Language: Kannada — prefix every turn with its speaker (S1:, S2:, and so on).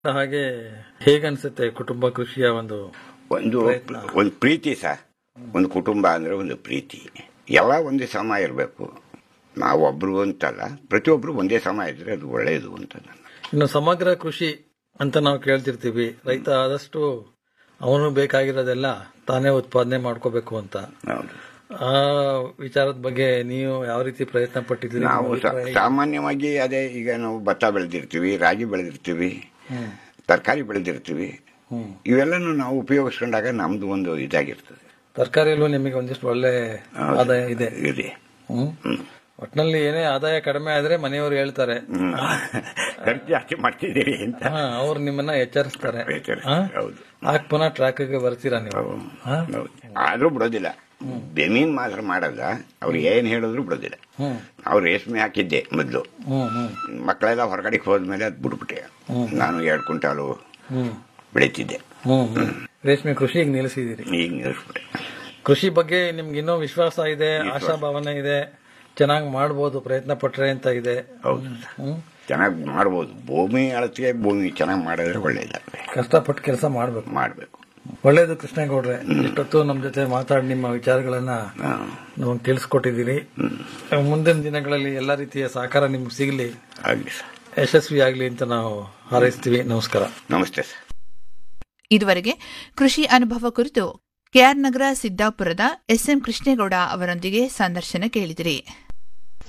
S1: ಹಾಗೆ ಹೇಗನ್ಸುತ್ತೆ ಕುಟುಂಬ ಕೃಷಿಯ ಒಂದು
S2: ಒಂದು ಒಂದು ಪ್ರೀತಿ ಸರ್ ಒಂದು ಕುಟುಂಬ ಅಂದ್ರೆ ಒಂದು ಪ್ರೀತಿ ಎಲ್ಲ ಒಂದೇ ಸಮ ಇರಬೇಕು ನಾವು ಒಬ್ರು ಅಂತಲ್ಲ ಪ್ರತಿಯೊಬ್ರು ಒಂದೇ ಸಮ ಇದ್ರೆ ಅದು ಒಳ್ಳೆಯದು ಅಂತ ನನ್ನ
S1: ಇನ್ನು ಸಮಗ್ರ ಕೃಷಿ ಅಂತ ನಾವು ಕೇಳ್ತಿರ್ತೀವಿ ರೈತ ಆದಷ್ಟು ಅವನು ಬೇಕಾಗಿರೋದೆಲ್ಲ ತಾನೇ ಉತ್ಪಾದನೆ ಮಾಡ್ಕೋಬೇಕು ಅಂತ
S2: ಹೌದು
S1: ಆ ವಿಚಾರದ ಬಗ್ಗೆ ನೀವು ಯಾವ ರೀತಿ ಪ್ರಯತ್ನ ಪಟ್ಟಿದ್ದೀರಿ
S2: ನಾವು
S1: ನಿಮ್ಮ
S2: ಸಾ-
S1: ಅಭಿಪ್ರಾಯ?
S2: ಸಾಮಾನ್ಯವಾಗಿ ಅದೇ ಈಗ ನಾವು ಭತ್ತ ಬೆಳೆದಿರ್ತೀವಿ ರಾಗಿ ಬೆಳೆದಿರ್ತೀವಿ
S1: ಹ್ಮ್.
S2: ತರಕಾರಿ ಬೆಳೆದಿರ್ತೀವಿ
S1: ಹ್ಮ್.
S2: ಇವೆಲ್ಲನೂ ನಾವು ಉಪಯೋಗಿಸ್ಕೊಂಡಾಗ ನಮ್ದು ಒಂದು ಇದಾಗಿರ್ತದೆ
S1: ತರಕಾರಿಯಲ್ಲೂ ನಿಮಗೆ ಒಂದಿಷ್ಟು ಒಳ್ಳೆ
S2: ಹೌದು.
S1: ಆದಾಯ ಇದೆ
S2: ಇದೆ
S1: ಹ್ಮ್ ಒಟ್ನಲ್ಲಿ ಏನೇ ಆದಾಯ ಕಡಿಮೆ ಆದ್ರೆ ಮನೆಯವರು ಹೇಳ್ತಾರೆ
S2: ಹ್ಮ್. ಖರ್ಚು ಜಾಸ್ತಿ ಮಾಡ್ತಿದ್ದೀರಿ ಅಂತ
S1: ಹಾ, ಅವ್ರು ನಿಮ್ಮನ್ನ ಎಚ್ಚರಿಸ್ತಾರೆ
S2: ಎಚ್ಚರಿಸ್ತಾರೆ,
S1: ಹಾ?
S2: ಹೌದು.
S1: ಆಗ ಪುನಃ ಟ್ರ್ಯಾಕ್ಗೆ ಬರ್ತೀರಾ ನೀವು ಹಾ?
S2: ಹೌದು. ಆದ್ರೂ ಬಿಡೋದಿಲ್ಲ ಜಮೀನ್ ಮಾತ್ರ ಮಾಡಲ್ಲ ಅವ್ರು ಏನ್ ಹೇಳಿದ್ರು ಬಿಡೋದಿಲ್ಲ
S1: ಹ್ಮ್
S2: ಅವ್ರು ರೇಷ್ಮೆ ಹಾಕಿದ್ದೆ ಮೊದ್ಲು
S1: ಹ್ಮ್ ಹ್ಮ್
S2: ಮಕ್ಕಳೆಲ್ಲ ಹೊರಗಡೆ ಹೋದ್ಮೇಲೆ ಅದು ಬಿಟ್ಬಿಟ್ಟೆ ನಾನು ಎರಡು ಕ್ವಿಂಟಾಲು
S1: ಹ್ಮ್
S2: ಬೆಳೀತಿದ್ದೆ
S1: ಹ್ಮ್ ಹ್ಮ್. ರೇಷ್ಮೆ ಕೃಷಿಗೆ ನಿಲ್ಲಿಸಿದಿರಿ
S2: ಈಗ ನಿಲ್ಲಿಸ್ಬಿಟ್ಟೆ
S1: ಕೃಷಿ ಬಗ್ಗೆ ನಿಮ್ಗೆ ಇನ್ನೂ ವಿಶ್ವಾಸ ಇದೆ ಆಶಾಭಾವನೆ ಇದೆ ಚೆನ್ನಾಗಿ ಮಾಡ್ಬೋದು ಪ್ರಯತ್ನ ಪಟ್ರೆ ಅಂತ ಇದೆ
S2: ಹೌದು
S1: ಹ್ಮ್
S2: ಚೆನ್ನಾಗಿ ಮಾಡ್ಬೋದು ಭೂಮಿ ಅಳತೆಗೆ ಭೂಮಿ ಚೆನ್ನಾಗಿ ಮಾಡಿದ್ರೆ ಒಳ್ಳೇದಾಗ್ತದೆ
S1: ಕಷ್ಟಪಟ್ಟು ಕೆಲಸ ಮಾಡ್ಬೇಕು
S2: ಮಾಡ್ಬೇಕು
S1: ಒಳ್ಳೇದು ಕೃಷ್ಣೇಗೌಡ್ರೆ ಇಷ್ಟೊತ್ತು ನಮ್ ಜೊತೆ ಮಾತಾಡಿ ನಿಮ್ಮ ವಿಚಾರಗಳನ್ನ
S2: ಹಾ.
S1: ನಮಗೆ ತಿಳಿಸ್ಕೊಟ್ಟಿದ್ದೀರಿ ಮುಂದಿನ ದಿನಗಳಲ್ಲಿ ಎಲ್ಲ ರೀತಿಯ ಸಹಕಾರ ನಿಮ್ಗೆ ಸಿಗಲಿ
S2: ಆಗ್ಲಿ ಸರ್
S1: ಯಶಸ್ವಿ ಆಗ್ಲಿ ಅಂತ ನಾವು ಹಾರೈಸ್ತೀವಿ ನಮಸ್ಕಾರ
S2: ನಮಸ್ತೆ ಸರ್
S3: ಇದುವರೆಗೆ ಕೃಷಿ ಅನುಭವ ಕುರಿತು ಕೆಆರ್ ನಗರ ಸಿದ್ದಾಪುರದ ಎಸ್ಎಂ ಕೃಷ್ಣೇಗೌಡ ಅವರೊಂದಿಗೆ ಸಂದರ್ಶನ ಕೇಳಿದಿರಿ